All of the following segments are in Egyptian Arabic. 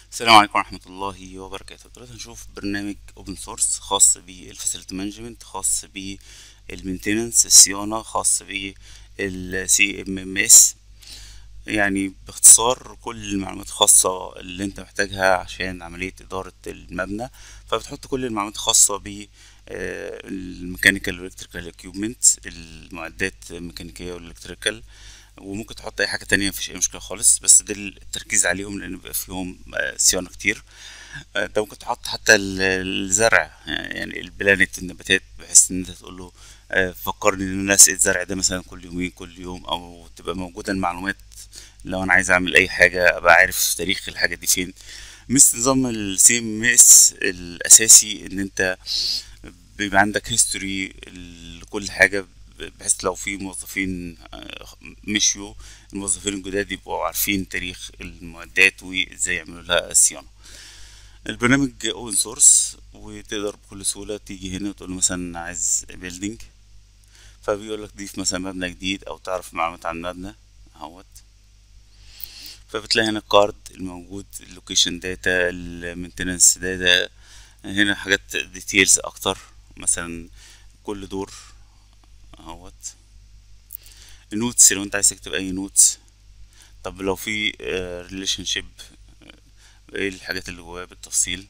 السلام عليكم ورحمة الله وبركاته دلوقتي هنشوف برنامج اوبن سورس خاص بالفاسيلتي مانجمنت خاص بالمينتيننس الصيانة خاص بالسي ام ام اس يعني باختصار كل المعلومات الخاصة اللي انت محتاجها عشان عملية إدارة المبنى فبتحط كل المعلومات الخاصة ب الميكانيكال والالكتريكال اكيوبمنت المعدات الميكانيكية والالكتريكال وممكن تحط اي حاجه تانية مفيش اي مشكله خالص بس ده التركيز عليهم لان بيبقى فيهم آه، صيانه كتير آه، ده ممكن تحط حتى ال- الزرع يعني البلانت النباتات بحيث ان انت تقول له آه، فكرني ان انا اسقي الزرع ده مثلا كل يومين كل يوم او تبقى موجوده المعلومات لو انا عايز اعمل اي حاجه ابقى عارف تاريخ الحاجه دي فين مثل نظام السي ام اس الاساسي ان انت بيبقى عندك هيستوري لكل حاجة بحيث لو في موظفين آه، مشيوا الموظفين الجداد يبقوا عارفين تاريخ المعدات وازاي يعملوا لها صيانة البرنامج اوبن سورس وتقدر بكل سهولة تيجي هنا وتقول له مثلا عايز بيلدينج فبيقول لك ضيف مثلا مبنى جديد او تعرف معلومات عن المبنى اهوت فبتلاقي هنا الكارد الموجود اللوكيشن داتا المينتننس داتا هنا حاجات ديتيلز اكتر مثلا كل دور اهوت النوتس لو انت عايز تكتب اي نوتس طب لو في ريليشن شيب ايه الحاجات اللي جواه بالتفصيل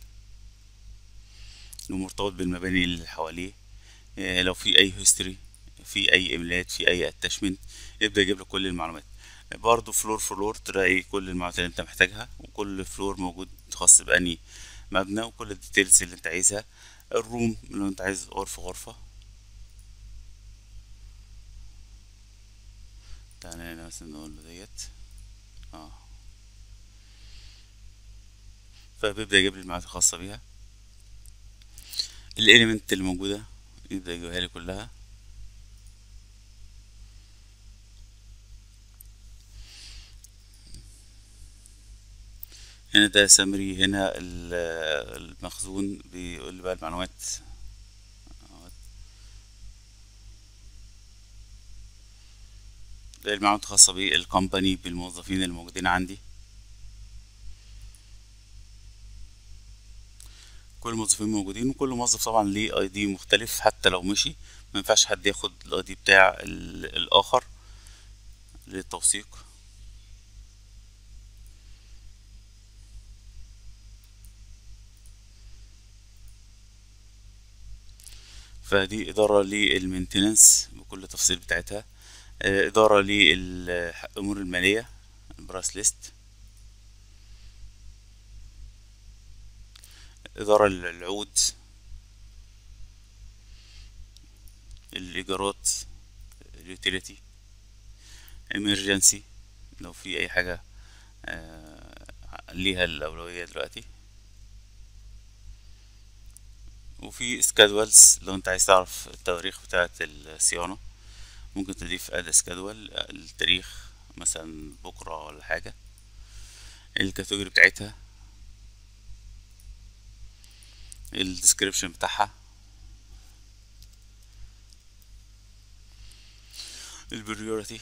ومرتبط بالمباني اللي حواليه آه، لو في اي هيستوري في اي ايميلات في اي اتاشمنت يبدا يجيب لك كل المعلومات برضه فلور فلور تلاقي كل المعلومات اللي انت محتاجها وكل فلور موجود خاص بأني مبنى وكل الديتيلز اللي انت عايزها الروم لو انت عايز غرفة غرفة تعالى هنا مثلا نقول له ديت اه فبيبدأ يجيب لي المعلومات الخاصة بيها الاليمنت اللي موجودة يبدأ يجيبها لي كلها هنا ده سمري هنا ال- المخزون بيقول لي بقى المعلومات اهوت. ده المعلومات الخاصة بالكومباني بالموظفين الموجودين عندي كل الموظفين موجودين وكل موظف طبعا ليه اي دي مختلف حتى لو مشي ما ينفعش حد ياخد الاي دي بتاع ال- الاخر للتوثيق فدي إدارة للمينتننس بكل التفاصيل بتاعتها آه، إدارة للأمور المالية البراس ليست إدارة للعقود الإيجارات اليوتيليتي emergency لو في أي حاجة آه، ليها الأولوية دلوقتي وفي سكادولز لو انت عايز تعرف التواريخ بتاعة الصيانة ممكن تضيف اد سكادول التاريخ مثلا بكرة ولا حاجة الكاتيجوري بتاعتها الديسكريبشن بتاعها البريوريتي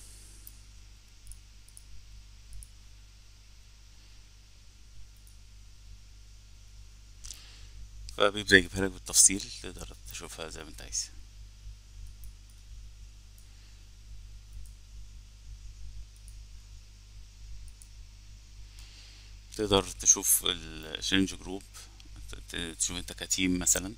فبيبدأ يجيبها لك بالتفصيل تقدر تشوفها زي ما انت عايز تقدر تشوف الشينج جروب تشوف انت كتيم مثلا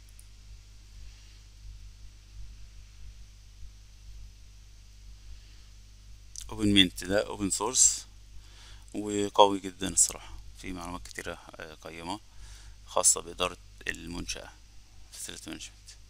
اوبن مينت ده اوبن سورس وقوي جدا الصراحة في معلومات كتيرة آه، قيمة خاصة بإدارة المنشأة facility management